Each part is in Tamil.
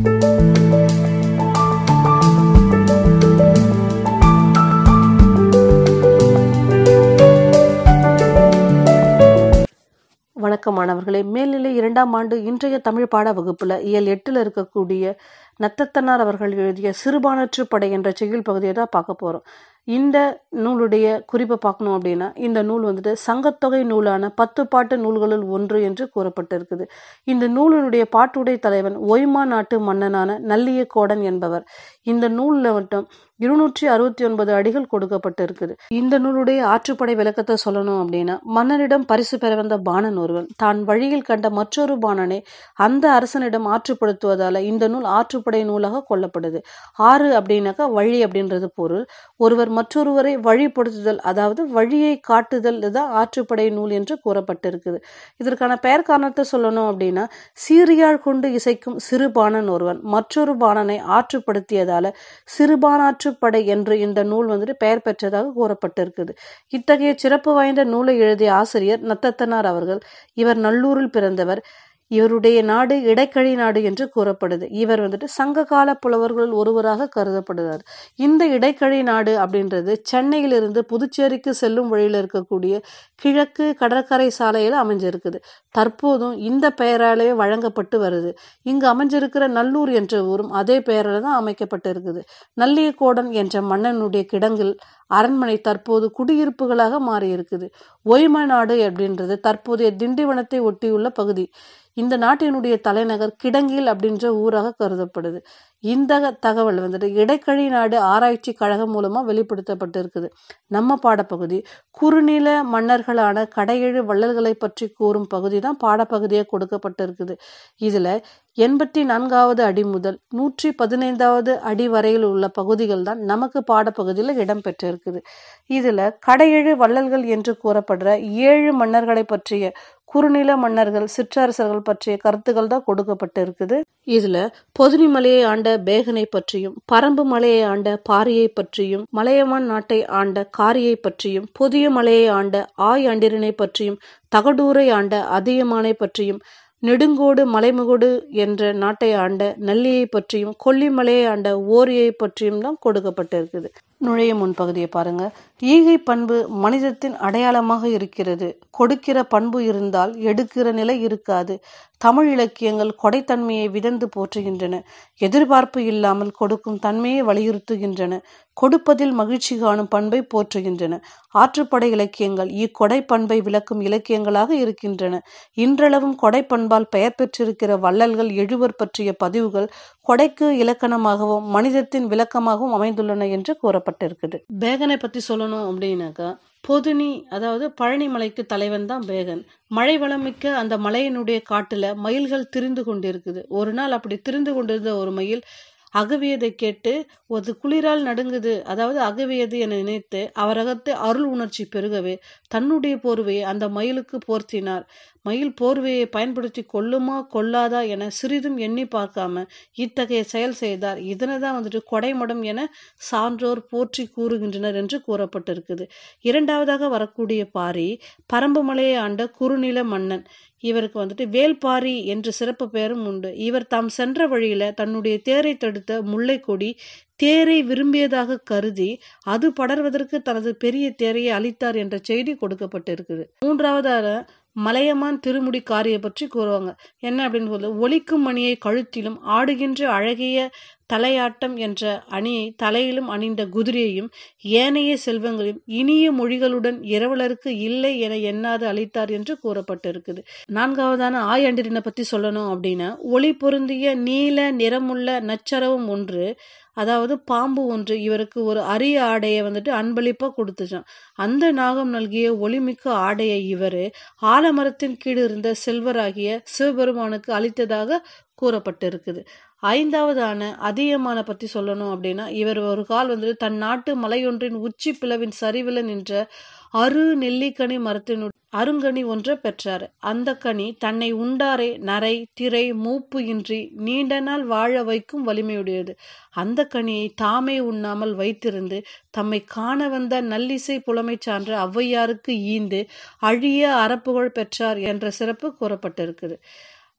வணக்கம் மாணவர்களே மேல்நிலை இரண்டாம் ஆண்டு இன்றைய தமிழ் பாட வகுப்புல இயல் எட்டுல இருக்கக்கூடிய நத்தத்தனார் அவர்கள் எழுதிய சிறுபானற்று படை என்ற செய்யுள் பகுதியை தான் பார்க்க போறோம் இந்த நூலுடைய குறிப்பை பார்க்கணும் அப்படின்னா இந்த நூல் வந்துட்டு சங்கத்தொகை நூலான பத்து பாட்டு நூல்களுள் ஒன்று என்று கூறப்பட்டிருக்குது இந்த நூலினுடைய பாட்டுடை தலைவன் ஒய்மா நாட்டு மன்னனான நல்லிய கோடன் என்பவர் இந்த நூலில் மட்டும் இருநூற்றி அறுபத்தி ஒன்பது அடிகள் கொடுக்கப்பட்டு இருக்குது இந்த நூலுடைய ஆற்றுப்படை விளக்கத்தை சொல்லணும் அப்படின்னா மன்னனிடம் பரிசு பெற வந்த பாணன் ஒருவன் தான் வழியில் கண்ட மற்றொரு பாணனை அந்த அரசனிடம் ஆற்றுப்படுத்துவதால இந்த நூல் ஆற்றுப்படை நூலாக கொள்ளப்படுது ஆறு அப்படின்னாக்கா வழி அப்படின்றது பொருள் ஒருவர் மற்றொருவரை வழிப்படுத்துதல் அதாவது வழியை காட்டுதல் தான் ஆற்றுப்படை நூல் என்று கூறப்பட்டிருக்குது இதற்கான பெயர் காரணத்தை சொல்லணும் அப்படின்னா சீரியாழ் கொண்டு இசைக்கும் சிறுபாணன் ஒருவன் மற்றொரு பாணனை ஆற்றுப்படுத்தியதால சிறுபானாற்று படை என்று இந்த நூல் வந்துட்டு பெயர் பெற்றதாக கூறப்பட்டிருக்குது இத்தகைய சிறப்பு வாய்ந்த நூலை எழுதிய ஆசிரியர் நத்தத்தனார் அவர்கள் இவர் நல்லூரில் பிறந்தவர் இவருடைய நாடு இடைக்கழி நாடு என்று கூறப்படுது இவர் வந்துட்டு சங்ககால புலவர்கள் ஒருவராக கருதப்படுகிறார் இந்த இடைக்கழி நாடு அப்படின்றது சென்னையிலிருந்து புதுச்சேரிக்கு செல்லும் வழியில் இருக்கக்கூடிய கிழக்கு கடற்கரை சாலையில் அமைஞ்சிருக்குது தற்போதும் இந்த பெயராலே வழங்கப்பட்டு வருது இங்கு அமைஞ்சிருக்கிற நல்லூர் என்ற ஊரும் அதே பெயரில் தான் அமைக்கப்பட்டு இருக்குது நல்லியக்கோடன் என்ற மன்னனுடைய கிடங்கில் அரண்மனை தற்போது குடியிருப்புகளாக மாறி இருக்குது ஒய்ம நாடு அப்படின்றது தற்போதைய திண்டிவனத்தை ஒட்டியுள்ள பகுதி இந்த நாட்டினுடைய தலைநகர் கிடங்கில் அப்படின்ற ஊராக கருதப்படுது இந்த தகவல் வந்துட்டு இடைக்கழி நாடு ஆராய்ச்சி கழகம் மூலமா வெளிப்படுத்தப்பட்டிருக்குது நம்ம பாடப்பகுதி குறுநில மன்னர்களான கடையெழு வள்ளல்களை பற்றி கூறும் பகுதி தான் பாடப்பகுதியாக கொடுக்கப்பட்டிருக்குது இதுல எண்பத்தி நான்காவது அடி முதல் நூற்றி பதினைந்தாவது அடி வரையில் உள்ள பகுதிகள் தான் நமக்கு பாடப்பகுதியில் இடம்பெற்றிருக்குது இதுல கடையெழு வள்ளல்கள் என்று கூறப்படுற ஏழு மன்னர்களை பற்றிய குறுநில மன்னர்கள் சிற்றரசர்கள் பற்றிய கருத்துக்கள் தான் கொடுக்கப்பட்டு இருக்குது இதுல பொதுனி மலையை ஆண்ட பேகனை பற்றியும் பரம்பு மலையை ஆண்ட பாரியை பற்றியும் மலையமான் நாட்டை ஆண்ட காரியை பற்றியும் புதிய மலையை ஆண்ட ஆய் அண்டிரனை பற்றியும் தகடூரை ஆண்ட அதியமானை பற்றியும் நெடுங்கோடு மலைமுகடு என்ற நாட்டை ஆண்ட நல்லியை பற்றியும் கொல்லிமலையை ஆண்ட ஓரியை பற்றியும் தான் கொடுக்கப்பட்டிருக்குது நுழைய முன்பகுதியை பாருங்க ஈகை பண்பு மனிதத்தின் அடையாளமாக இருக்கிறது கொடுக்கிற பண்பு இருந்தால் எடுக்கிற நிலை இருக்காது தமிழ் இலக்கியங்கள் கொடைத்தன்மையை விதந்து போற்றுகின்றன எதிர்பார்ப்பு இல்லாமல் கொடுக்கும் தன்மையை வலியுறுத்துகின்றன கொடுப்பதில் மகிழ்ச்சி காணும் பண்பை போற்றுகின்றன ஆற்றுப்படை இலக்கியங்கள் இக்கொடை பண்பை விளக்கும் இலக்கியங்களாக இருக்கின்றன இன்றளவும் கொடை பண்பால் பெயர் பெற்றிருக்கிற வள்ளல்கள் எழுவர் பற்றிய பதிவுகள் கொடைக்கு இலக்கணமாகவும் மனிதத்தின் விளக்கமாகவும் அமைந்துள்ளன என்று கூறப்பட்டிருக்குது பேகனை பத்தி சொல்லணும் அப்படின்னாக்கா பொதுனி அதாவது பழனிமலைக்கு தலைவன் தான் பேகன் மழை வளமிக்க அந்த மலையினுடைய காட்டுல மயில்கள் திரிந்து கொண்டிருக்குது ஒரு நாள் அப்படி திரிந்து கொண்டிருந்த ஒரு மயில் அகவியதை கேட்டு ஒரு குளிரால் நடுங்குது அதாவது அகவியது என நினைத்து அவரகத்து அருள் உணர்ச்சி பெருகவே தன்னுடைய போர்வையை அந்த மயிலுக்கு போர்த்தினார் மயில் போர்வையை பயன்படுத்தி கொள்ளுமா கொள்ளாதா என சிறிதும் எண்ணி பார்க்காம இத்தகைய செயல் செய்தார் இதனை தான் வந்துட்டு கொடைமடம் என சான்றோர் போற்றி கூறுகின்றனர் என்று கூறப்பட்டிருக்குது இரண்டாவதாக வரக்கூடிய பாரி பரம்பு மலையை ஆண்ட குறுநில மன்னன் இவருக்கு வந்துட்டு வேல்பாரி என்று சிறப்பு பெயரும் உண்டு இவர் தாம் சென்ற வழியில தன்னுடைய தேரை தடுத்த முல்லை கொடி தேரை விரும்பியதாக கருதி அது படர்வதற்கு தனது பெரிய தேரையை அளித்தார் என்ற செய்தி கொடுக்கப்பட்டிருக்குது மூன்றாவதாக மலையமான் திருமுடி காரியை பற்றி கூறுவாங்க என்ன அப்படின்னு சொல்ல ஒலிக்கும் மணியை கழுத்திலும் ஆடுகின்ற அழகிய தலையாட்டம் என்ற அணியை தலையிலும் அணிந்த குதிரையையும் ஏனைய செல்வங்களையும் இனிய மொழிகளுடன் இரவலருக்கு இல்லை என எண்ணாது அளித்தார் என்று கூறப்பட்டிருக்குது நான்காவதான ஆயண்டிரினை பத்தி சொல்லணும் அப்படின்னா ஒளி பொருந்திய நீல நிறமுள்ள நச்சரவும் ஒன்று அதாவது பாம்பு ஒன்று இவருக்கு ஒரு அரிய ஆடையை வந்துட்டு அன்பளிப்பா கொடுத்துச்சான் அந்த நாகம் நல்கிய ஒளிமிக்க ஆடையை இவர் ஆலமரத்தின் கீழ் இருந்த செல்வராகிய சிவபெருமானுக்கு அளித்ததாக கூறப்பட்டிருக்குது ஐந்தாவதான அதியமான பத்தி சொல்லணும் அப்படின்னா இவர் ஒரு கால் வந்துட்டு தன் நாட்டு மலையொன்றின் உச்சி பிளவின் சரிவில நின்ற அரு நெல்லிக்கனி மரத்தினுடைய அருங்கனி ஒன்றை பெற்றார் அந்த கனி தன்னை உண்டாரை நரை திரை மூப்பு இன்றி நீண்ட நாள் வாழ வைக்கும் வலிமையுடையது அந்த கனியை தாமே உண்ணாமல் வைத்திருந்து தம்மை காண வந்த நல்லிசை புலமை சான்ற ஔவையாருக்கு ஈந்து அழிய அறப்புகழ் பெற்றார் என்ற சிறப்பு கூறப்பட்டிருக்குது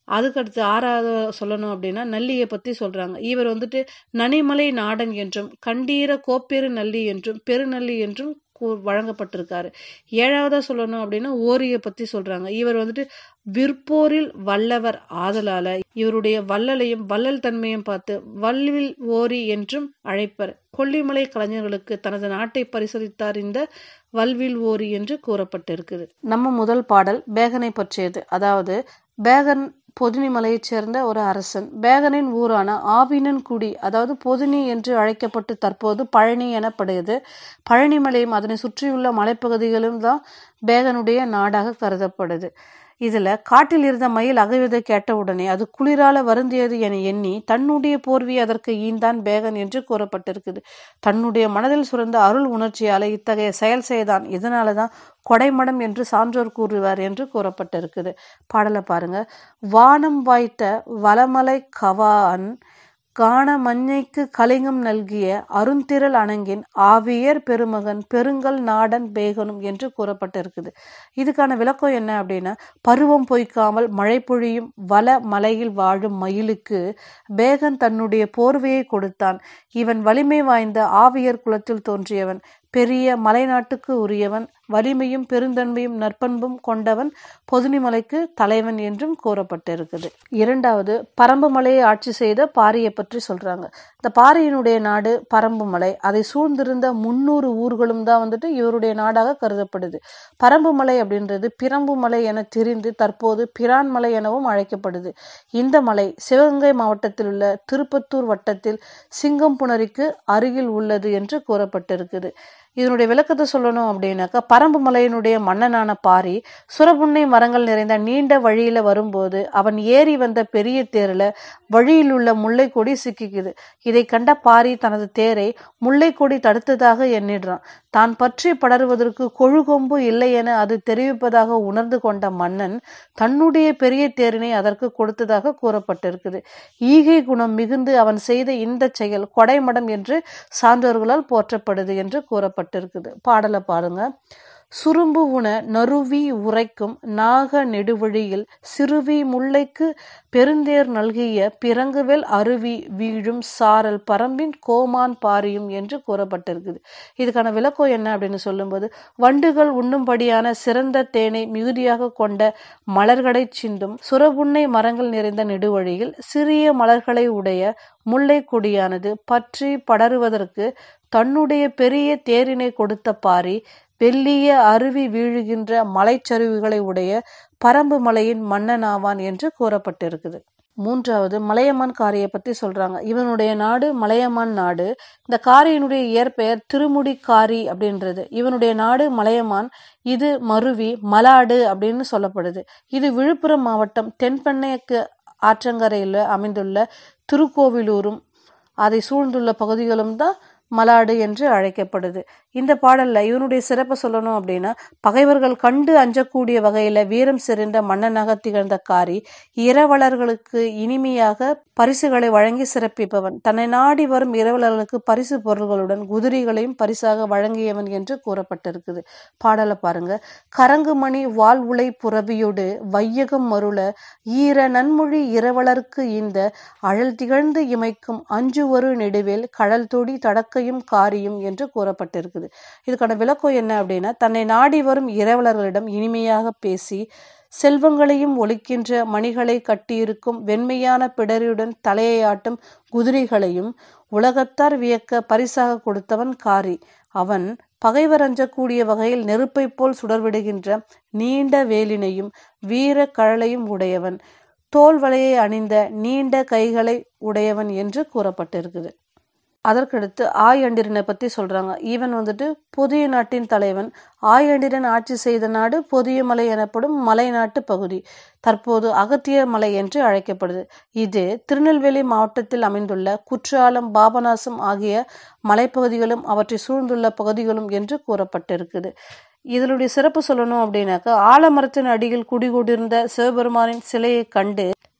அதுக்கடுத்து ஆறாவது சொல்லணும் அப்படின்னா நல்லியை பற்றி சொல்கிறாங்க இவர் வந்துட்டு நனிமலை நாடன் என்றும் கண்டீர கோப்பெரு நல்லி என்றும் பெருநல்லி என்றும் கூ- வழங்கப்பட்டிருக்காரு ஏழாவதா சொல்லணும் அப்படின்னா ஓரியை பற்றி சொல்கிறாங்க இவர் வந்துட்டு விற்போரில் வல்லவர் ஆதலால இவருடைய வள்ளலையும் வள்ளல் தன்மையும் பார்த்து வல்வில் ஓரி என்றும் அழைப்பர் கொல்லிமலை கலைஞர்களுக்கு தனது நாட்டை பரிசோதித்தார் இந்த வல்வில் ஓரி என்று கூறப்பட்டிருக்குது நம்ம முதல் பாடல் பேகனை பற்றியது அதாவது பேகன் பொதினி மலையைச் சேர்ந்த ஒரு அரசன் பேகனின் ஊரான ஆவினன்குடி அதாவது பொதினி என்று அழைக்கப்பட்டு தற்போது பழனி எனப்படுகிறது பழனிமலையும் அதனை சுற்றியுள்ள மலைப்பகுதிகளும் தான் பேகனுடைய நாடாக கருதப்படுது இதுல காட்டில் இருந்த மயில் அகழ்வதை கேட்டவுடனே அது குளிரால வருந்தியது என எண்ணி தன்னுடைய போர்வி அதற்கு ஈந்தான் பேகன் என்று கூறப்பட்டிருக்குது தன்னுடைய மனதில் சுரந்த அருள் உணர்ச்சியால இத்தகைய செயல் செய்தான் இதனாலதான் கொடைமடம் என்று சான்றோர் கூறுவார் என்று கூறப்பட்டிருக்குது பாடலை பாருங்க வானம் வாய்த்த வளமலை கவான் காண மஞ்சைக்கு கலிங்கம் நல்கிய அருந்திரள் அணங்கின் ஆவியர் பெருமகன் பெருங்கல் நாடன் பேகனும் என்று கூறப்பட்டிருக்குது இதுக்கான விளக்கம் என்ன அப்படின்னா பருவம் பொய்க்காமல் மழை பொழியும் வல மலையில் வாழும் மயிலுக்கு பேகன் தன்னுடைய போர்வையை கொடுத்தான் இவன் வலிமை வாய்ந்த ஆவியர் குலத்தில் தோன்றியவன் பெரிய மலைநாட்டுக்கு உரியவன் வலிமையும் பெருந்தன்மையும் நற்பண்பும் கொண்டவன் பொதுனிமலைக்கு தலைவன் என்றும் கூறப்பட்டிருக்குது இரண்டாவது பரம்பு மலையை ஆட்சி செய்த பாரியை பற்றி சொல்றாங்க இந்த பாரியினுடைய நாடு பரம்பு மலை அதை சூழ்ந்திருந்த முன்னூறு ஊர்களும் தான் வந்துட்டு இவருடைய நாடாக கருதப்படுது பரம்பு மலை அப்படின்றது பிரம்பு மலை என திரிந்து தற்போது பிரான் மலை எனவும் அழைக்கப்படுது இந்த மலை சிவகங்கை மாவட்டத்தில் உள்ள திருப்பத்தூர் வட்டத்தில் சிங்கம்புணரிக்கு அருகில் உள்ளது என்று கூறப்பட்டிருக்குது இதனுடைய விளக்கத்தை சொல்லணும் அப்படின்னாக்கா பரம்பு மலையினுடைய மன்னனான பாரி சுரபுன்னை மரங்கள் நிறைந்த நீண்ட வழியில வரும்போது அவன் ஏறி வந்த பெரிய தேர்ல வழியில் உள்ள முல்லைக்கொடி சிக்கிக்குது இதை கண்ட பாரி தனது தேரை முல்லைக்கொடி தடுத்ததாக எண்ணிடுறான் தான் பற்றி படருவதற்கு கொழுகொம்பு இல்லை என அது தெரிவிப்பதாக உணர்ந்து கொண்ட மன்னன் தன்னுடைய பெரிய தேரினை அதற்கு கொடுத்ததாக கூறப்பட்டிருக்குது ஈகை குணம் மிகுந்து அவன் செய்த இந்த செயல் கொடைமடம் என்று சான்றோர்களால் போற்றப்படுது என்று கூறப்பட்டிருக்குது பாடலை பாருங்க சுரும்பு உண நறுவி உரைக்கும் நாக நெடுவழியில் சிறுவி முல்லைக்கு பெருந்தேர் நல்கிய பிறங்குவெல் அருவி வீழும் சாரல் பரம்பின் கோமான் பாரியும் என்று கூறப்பட்டிருக்குது இதுக்கான விளக்கம் என்ன அப்படின்னு சொல்லும்போது வண்டுகள் உண்ணும்படியான சிறந்த தேனை மிகுதியாக கொண்ட மலர்களை சிந்தும் சுரபுன்னை மரங்கள் நிறைந்த நெடுவழியில் சிறிய மலர்களை உடைய முல்லை கொடியானது பற்றி படருவதற்கு தன்னுடைய பெரிய தேரினை கொடுத்த பாரி வெள்ளிய அருவி வீழுகின்ற மலைச்சரிவுகளை உடைய பரம்பு மலையின் மன்னனாவான் என்று கூறப்பட்டிருக்குது மூன்றாவது மலையமான் காரியை பற்றி சொல்றாங்க இவனுடைய நாடு மலையமான் நாடு இந்த காரியினுடைய இயற்பெயர் திருமுடி காரி அப்படின்றது இவனுடைய நாடு மலையமான் இது மருவி மலாடு அப்படின்னு சொல்லப்படுது இது விழுப்புரம் மாவட்டம் தென்பெண்ணையக்கு ஆற்றங்கரையில் அமைந்துள்ள திருக்கோவிலூரும் அதை சூழ்ந்துள்ள பகுதிகளும் தான் மலாடு என்று அழைக்கப்படுது இந்த பாடல்ல இவனுடைய சிறப்பை சொல்லணும் அப்படின்னா பகைவர்கள் கண்டு அஞ்சக்கூடிய வகையில வீரம் செறிந்த மன்னனாக திகழ்ந்த காரி இரவலர்களுக்கு இனிமையாக பரிசுகளை வழங்கி சிறப்பிப்பவன் தன்னை நாடி வரும் இரவலர்களுக்கு பரிசு பொருள்களுடன் குதிரைகளையும் பரிசாக வழங்கியவன் என்று கூறப்பட்டிருக்குது பாடலை பாருங்க கரங்குமணி வால் உலை புறவியோடு வையகம் மருள ஈர நன்மொழி இரவலர்க்கு இந்த அழல் திகழ்ந்து இமைக்கும் அஞ்சு ஒரு நெடுவேல் கடல் தொடி தடக்கையும் காரியும் என்று கூறப்பட்டிருக்குது இதுக்கான விளக்கம் என்ன அப்படின்னா தன்னை நாடி வரும் இரவலர்களிடம் இனிமையாக பேசி செல்வங்களையும் ஒழிக்கின்ற மணிகளை கட்டியிருக்கும் வெண்மையான பிடரியுடன் தலையையாட்டும் குதிரைகளையும் உலகத்தார் வியக்க பரிசாக கொடுத்தவன் காரி அவன் பகைவர் அஞ்சக்கூடிய வகையில் நெருப்பைப் போல் சுடர்விடுகின்ற நீண்ட வேலினையும் வீர கழலையும் உடையவன் தோல் வலையை அணிந்த நீண்ட கைகளை உடையவன் என்று கூறப்பட்டிருக்குது அதற்கடுத்து ஆயண்டிரனை பற்றி சொல்கிறாங்க இவன் வந்துட்டு புதிய நாட்டின் தலைவன் ஆயண்டிரன் ஆட்சி செய்த நாடு பொதிய மலை எனப்படும் மலை நாட்டு பகுதி தற்போது அகத்திய மலை என்று அழைக்கப்படுது இது திருநெல்வேலி மாவட்டத்தில் அமைந்துள்ள குற்றாலம் பாபநாசம் ஆகிய மலைப்பகுதிகளும் அவற்றை சூழ்ந்துள்ள பகுதிகளும் என்று கூறப்பட்டிருக்குது இதனுடைய சிறப்பு சொல்லணும் அப்படின்னாக்கா ஆலமரத்தின் அடியில் குடிகொண்டிருந்த சிவபெருமானின் சிலையை கண்டு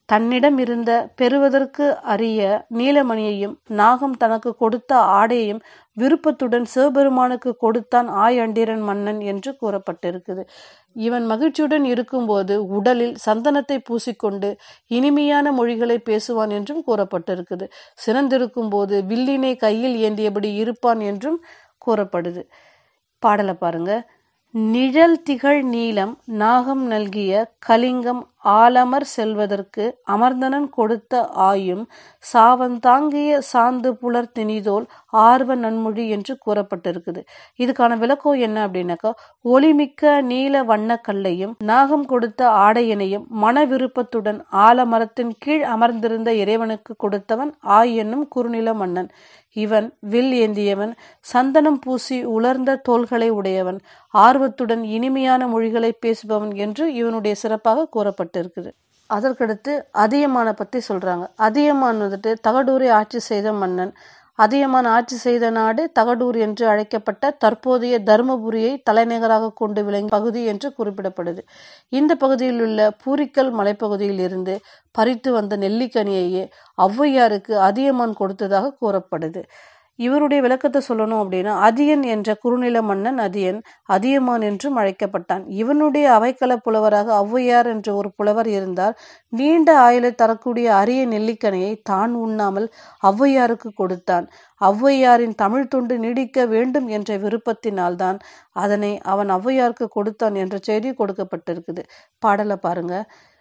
தன்னிடம் இருந்த பெறுவதற்கு அரிய நீலமணியையும் நாகம் தனக்கு கொடுத்த ஆடையையும் விருப்பத்துடன் சிவபெருமானுக்கு கொடுத்தான் ஆயண்டிரன் மன்னன் என்று கூறப்பட்டிருக்குது இவன் மகிழ்ச்சியுடன் இருக்கும்போது உடலில் சந்தனத்தை பூசிக்கொண்டு இனிமையான மொழிகளை பேசுவான் என்றும் கூறப்பட்டிருக்குது சிறந்திருக்கும் போது வில்லினை கையில் ஏந்தியபடி இருப்பான் என்றும் கூறப்படுது பாடலை பாருங்க நிழல் திகழ் நீலம் நாகம் நல்கிய கலிங்கம் ஆலமர் செல்வதற்கு அமர்ந்தனன் கொடுத்த ஆயும் சாவந்தாங்கிய சாந்து புலர் திணிதோல் ஆர்வ நன்மொழி என்று கூறப்பட்டிருக்குது இதுக்கான விளக்கம் என்ன அப்படின்னாக்கா ஒளிமிக்க நீல வண்ணக்கல்லையும் நாகம் கொடுத்த ஆடையனையும் மன விருப்பத்துடன் ஆலமரத்தின் கீழ் அமர்ந்திருந்த இறைவனுக்கு கொடுத்தவன் ஆய் என்னும் குறுநில மன்னன் இவன் வில் ஏந்தியவன் சந்தனம் பூசி உலர்ந்த தோள்களை உடையவன் ஆர்வத்துடன் இனிமையான மொழிகளை பேசுபவன் என்று இவனுடைய சிறப்பாக கூறப்பட்டிருக்குது அதற்கடுத்து அதியமானை பற்றி சொல்கிறாங்க அதியமான் வந்துட்டு தகடூரை ஆட்சி செய்த மன்னன் அதியமான் ஆட்சி செய்த நாடு தகடூர் என்று அழைக்கப்பட்ட தற்போதைய தருமபுரியை தலைநகராக கொண்டு விளங்கிய பகுதி என்று குறிப்பிடப்படுது இந்த பகுதியில் உள்ள பூரிக்கல் மலைப்பகுதியில் இருந்து பறித்து வந்த நெல்லிக்கனியையே ஔவையாருக்கு அதியமான் கொடுத்ததாக கூறப்படுது இவருடைய விளக்கத்தை சொல்லணும் அப்படின்னா அதியன் என்ற குறுநில மன்னன் அதியன் அதியமான் என்றும் அழைக்கப்பட்டான் இவனுடைய அவைக்கள புலவராக ஔவையார் என்ற ஒரு புலவர் இருந்தார் நீண்ட ஆயுளை தரக்கூடிய அரிய நெல்லிக்கனியை தான் உண்ணாமல் ஔவையாருக்கு கொடுத்தான் ஔவையாரின் தமிழ் தொண்டு நீடிக்க வேண்டும் என்ற விருப்பத்தினால்தான் அதனை அவன் ஔவையாருக்கு கொடுத்தான் என்ற செய்தி கொடுக்கப்பட்டிருக்குது பாடலை பாருங்க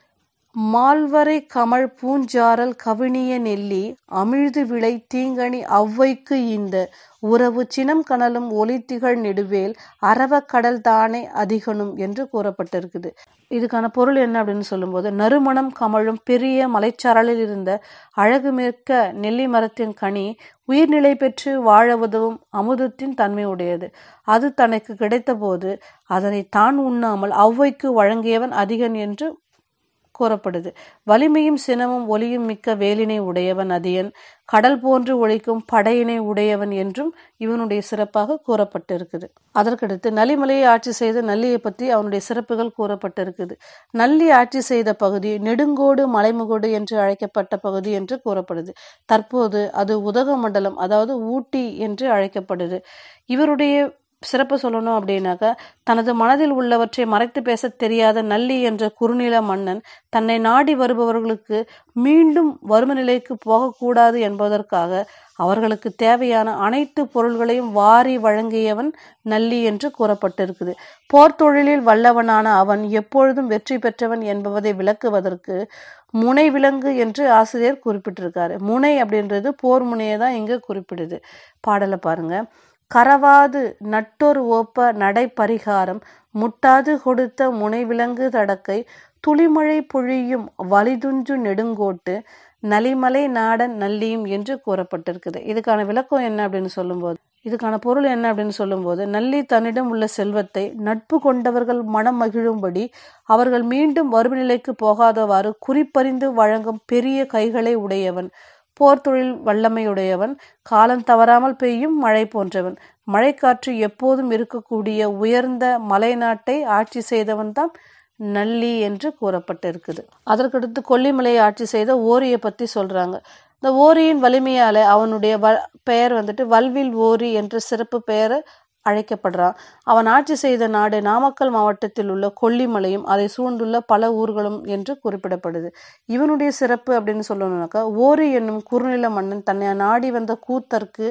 மால்வரை கமழ் பூஞ்சாரல் கவினிய நெல்லி அமிழ்து விளை தீங்கனி ஔவைக்கு இந்த உறவு சினம் கனலும் ஒளித்திகழ் நெடுவேல் அரவ கடல் தானே அதிகனும் என்று கூறப்பட்டிருக்குது இதுக்கான பொருள் என்ன அப்படின்னு சொல்லும்போது நறுமணம் கமழும் பெரிய மலைச்சாரலில் இருந்த அழகுமிக்க நெல்லி மரத்தின் கனி உயிர்நிலை பெற்று வாழ உதவும் அமுதத்தின் தன்மை உடையது அது தனக்கு கிடைத்தபோது அதனை தான் உண்ணாமல் ஔவைக்கு வழங்கியவன் அதிகன் என்று கூறப்படுது வலிமையும் சினமும் ஒளியும் மிக்க வேலினை உடையவன் அதியன் கடல் போன்று ஒழிக்கும் படையினை உடையவன் என்றும் இவனுடைய சிறப்பாக கூறப்பட்டிருக்குது அதற்கடுத்து நலிமலையை ஆட்சி செய்த நல்லியை பற்றி அவனுடைய சிறப்புகள் கூறப்பட்டிருக்குது நல்லி ஆட்சி செய்த பகுதி நெடுங்கோடு மலைமுகோடு என்று அழைக்கப்பட்ட பகுதி என்று கூறப்படுது தற்போது அது உதகமண்டலம் அதாவது ஊட்டி என்று அழைக்கப்படுது இவருடைய சிறப்பு சொல்லணும் அப்படின்னாக்கா தனது மனதில் உள்ளவற்றை மறைத்து பேச தெரியாத நல்லி என்ற குறுநில மன்னன் தன்னை நாடி வருபவர்களுக்கு மீண்டும் வறும நிலைக்கு போகக்கூடாது என்பதற்காக அவர்களுக்கு தேவையான அனைத்து பொருள்களையும் வாரி வழங்கியவன் நல்லி என்று கூறப்பட்டிருக்குது போர் தொழிலில் வல்லவனான அவன் எப்பொழுதும் வெற்றி பெற்றவன் என்பதை விளக்குவதற்கு முனை விலங்கு என்று ஆசிரியர் குறிப்பிட்டிருக்காரு முனை அப்படின்றது போர் முனையை தான் இங்க குறிப்பிடுது பாடலை பாருங்க கரவாது நட்டொரு ஓப்ப நடை பரிகாரம் முட்டாது கொடுத்த முனைவிலங்கு தடக்கை துளிமழை பொழியும் வலிதுஞ்சு நெடுங்கோட்டு நலிமலை நாடன் நல்லியும் என்று கூறப்பட்டிருக்குது இதுக்கான விளக்கம் என்ன அப்படின்னு சொல்லும்போது இதுக்கான பொருள் என்ன அப்படின்னு சொல்லும்போது நல்லி தன்னிடம் உள்ள செல்வத்தை நட்பு கொண்டவர்கள் மனம் மகிழும்படி அவர்கள் மீண்டும் வறுமை நிலைக்கு போகாதவாறு குறிப்பறிந்து வழங்கும் பெரிய கைகளை உடையவன் போர் தொழில் வல்லமையுடையவன் காலம் தவறாமல் பெய்யும் மழை போன்றவன் மழைக்காற்று எப்போதும் இருக்கக்கூடிய உயர்ந்த மலைநாட்டை ஆட்சி செய்தவன் தான் நல்லி என்று கூறப்பட்டிருக்குது அதற்கடுத்து கொல்லிமலையை ஆட்சி செய்த ஓரியை பற்றி சொல்றாங்க இந்த ஓரியின் வலிமையால அவனுடைய வ பெயர் வந்துட்டு வல்வில் ஓரி என்ற சிறப்பு பெயரை அழைக்கப்படுறான் அவன் ஆட்சி செய்த நாடு நாமக்கல் மாவட்டத்தில் உள்ள கொல்லிமலையும் அதை சூழ்ந்துள்ள பல ஊர்களும் என்று குறிப்பிடப்படுது இவனுடைய சிறப்பு அப்படின்னு சொல்லணும்னாக்கா ஓரி என்னும் குறுநில மன்னன் தன்னை நாடி வந்த கூத்தற்கு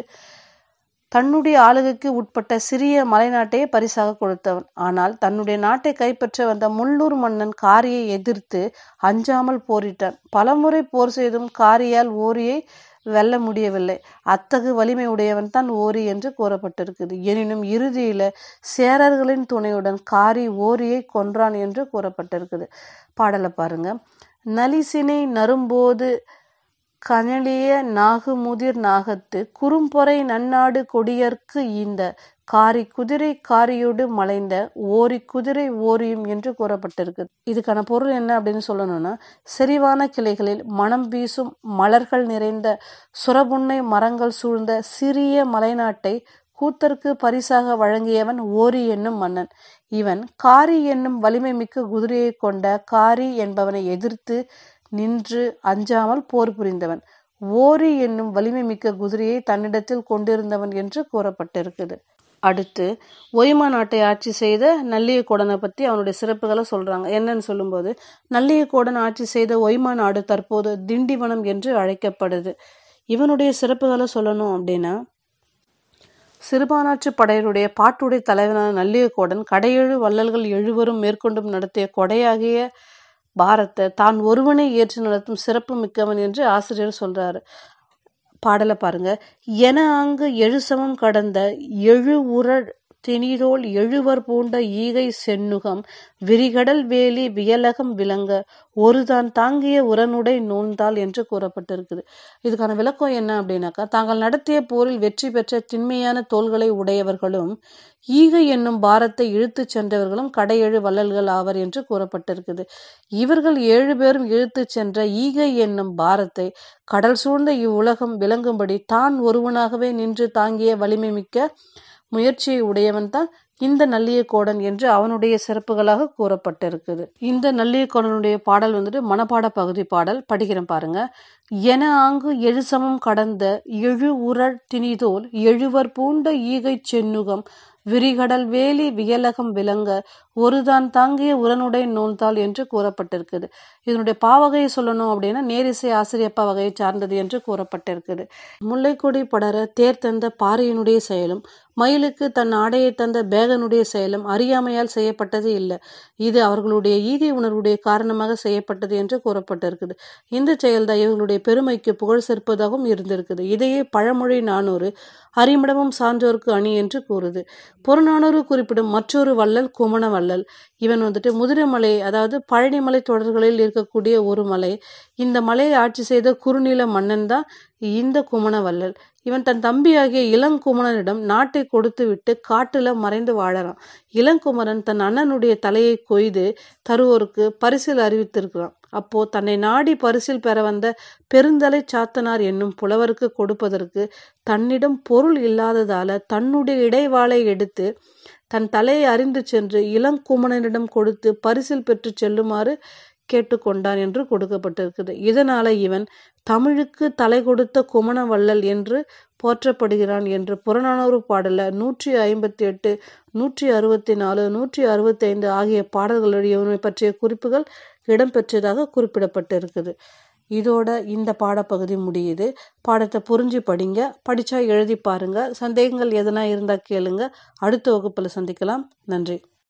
தன்னுடைய ஆளுகைக்கு உட்பட்ட சிறிய மலைநாட்டையே பரிசாக கொடுத்தவன் ஆனால் தன்னுடைய நாட்டை கைப்பற்ற வந்த முள்ளூர் மன்னன் காரியை எதிர்த்து அஞ்சாமல் போரிட்டான் பலமுறை போர் செய்தும் காரியால் ஓரியை வெல்ல முடியவில்லை அத்தகு வலிமை உடையவன் தான் ஓரி என்று கூறப்பட்டிருக்குது எனினும் இறுதியில சேரர்களின் துணையுடன் காரி ஓரியை கொன்றான் என்று கூறப்பட்டிருக்குது பாடலை பாருங்க நலிசினை நரும்போது கனலிய நாகுமுதிர் நாகத்து குறும்பொறை நன்னாடு கொடியர்க்கு இந்த காரி குதிரை காரியோடு மலைந்த ஓரி குதிரை ஓரியும் என்று கூறப்பட்டிருக்கு இதுக்கான பொருள் என்ன அப்படின்னு சொல்லணும்னா செறிவான கிளைகளில் மனம் வீசும் மலர்கள் நிறைந்த சுரபுன்னை மரங்கள் சூழ்ந்த சிறிய மலைநாட்டை கூத்தருக்கு பரிசாக வழங்கியவன் ஓரி என்னும் மன்னன் இவன் காரி என்னும் வலிமை மிக்க குதிரையை கொண்ட காரி என்பவனை எதிர்த்து நின்று அஞ்சாமல் போர் புரிந்தவன் ஓரி என்னும் வலிமை மிக்க குதிரையை தன்னிடத்தில் கொண்டிருந்தவன் என்று கூறப்பட்டிருக்குது அடுத்து ஒய்மா நாட்டை ஆட்சி செய்த நல்லியக்கோடனை பற்றி அவனுடைய சிறப்புகளை சொல்றாங்க என்னன்னு சொல்லும்போது நல்லியக்கோடன் ஆட்சி செய்த ஒய்மா நாடு தற்போது திண்டிவனம் என்று அழைக்கப்படுது இவனுடைய சிறப்புகளை சொல்லணும் அப்படின்னா சிறுபானாற்று படையினுடைய பாட்டுடைய தலைவனான நல்லியக்கோடன் கடையெழு வள்ளல்கள் எழுவரும் மேற்கொண்டும் நடத்திய கொடையாகிய பாரத்தை தான் ஒருவனை ஏற்று நடத்தும் சிறப்பு மிக்கவன் என்று ஆசிரியர் சொல்றாரு பாடலை பாருங்க என அங்கு எழு சமம் கடந்த எழு உரள் திணிதோல் எழுவர் பூண்ட ஈகை சென்னுகம் விரிகடல் வேலி வியலகம் விளங்க ஒருதான் தாங்கிய உரனுடை நோன்தாள் என்று கூறப்பட்டிருக்குது இதுக்கான விளக்கம் என்ன அப்படின்னாக்கா தாங்கள் நடத்திய போரில் வெற்றி பெற்ற திண்மையான தோள்களை உடையவர்களும் ஈகை என்னும் பாரத்தை இழுத்துச் சென்றவர்களும் கடையெழு வள்ளல்கள் ஆவர் என்று கூறப்பட்டிருக்குது இவர்கள் ஏழு பேரும் இழுத்துச் சென்ற ஈகை என்னும் பாரத்தை கடல் சூழ்ந்த இவ்வுலகம் விளங்கும்படி தான் ஒருவனாகவே நின்று தாங்கிய வலிமை மிக்க முயற்சியை உடையவன் தான் இந்த நல்லியக்கோடன் என்று அவனுடைய சிறப்புகளாக கூறப்பட்டிருக்குது இந்த நல்லியக்கோடனுடைய பாடல் வந்துட்டு மனப்பாட பகுதி பாடல் படிக்கிறேன் பாருங்க என ஆங்கு எழு சமம் கடந்த எழு உரள் திணிதோல் எழுவர் பூண்ட ஈகை சென்னுகம் விரிகடல் வேலி வியலகம் விளங்க ஒருதான் தாங்கிய உரனுடை நூல்தாள் என்று கூறப்பட்டிருக்குது இதனுடைய பாவகையை சொல்லணும் அப்படின்னா நேரிசை ஆசிரியப்பா வகையை சார்ந்தது என்று கூறப்பட்டிருக்குது முல்லைக்கொடி படர தேர் தந்த பாறையினுடைய செயலும் மயிலுக்கு தன் ஆடையை தந்த பேகனுடைய செயலும் அறியாமையால் செய்யப்பட்டது இல்லை இது அவர்களுடைய ஈகை உணர்வுடைய காரணமாக செய்யப்பட்டது என்று கூறப்பட்டிருக்குது இந்த செயல்தான் இவர்களுடைய பெருமைக்கு புகழ் சேர்ப்பதாகவும் இருந்திருக்குது இதையே பழமொழி நானூறு அரிமடமும் சான்றோருக்கு அணி என்று கூறுது புறநானூறு குறிப்பிடும் மற்றொரு வள்ளல் குமண வள்ளல் இவன் வந்துட்டு முதிரமலை அதாவது பழனிமலை தொடர்களில் இருக்கக்கூடிய ஒரு மலை இந்த மலையை ஆட்சி செய்த குறுநில மன்னன் தான் இந்த குமண வள்ளல் இவன் தன் தம்பியாகிய இளங்குமரனிடம் நாட்டை கொடுத்து விட்டு காட்டுல மறைந்து வாழறான் இளங்குமரன் தன் அண்ணனுடைய தலையை கொய்து தருவோருக்கு பரிசில் அறிவித்திருக்கிறான் அப்போ தன்னை நாடி பரிசில் பெற வந்த பெருந்தலை சாத்தனார் என்னும் புலவருக்கு கொடுப்பதற்கு தன்னிடம் பொருள் இல்லாததால தன்னுடைய இடைவாளை எடுத்து தன் தலையை அறிந்து சென்று இளங்குமணனிடம் கொடுத்து பரிசில் பெற்று செல்லுமாறு கேட்டுக்கொண்டான் என்று கொடுக்கப்பட்டிருக்குது இதனால இவன் தமிழுக்கு தலை கொடுத்த குமண வள்ளல் என்று போற்றப்படுகிறான் என்று புறநானூறு பாடல நூற்றி ஐம்பத்தி எட்டு நூற்றி அறுபத்தி நாலு நூற்றி அறுபத்தி ஐந்து ஆகிய பாடல்களுடைய இவனை பற்றிய குறிப்புகள் இடம்பெற்றதாக குறிப்பிடப்பட்டிருக்குது இதோட இந்த பாடப்பகுதி முடியுது பாடத்தை புரிஞ்சு படிங்க படிச்சா எழுதி பாருங்க சந்தேகங்கள் எதனா இருந்தா கேளுங்க அடுத்த வகுப்புல சந்திக்கலாம் நன்றி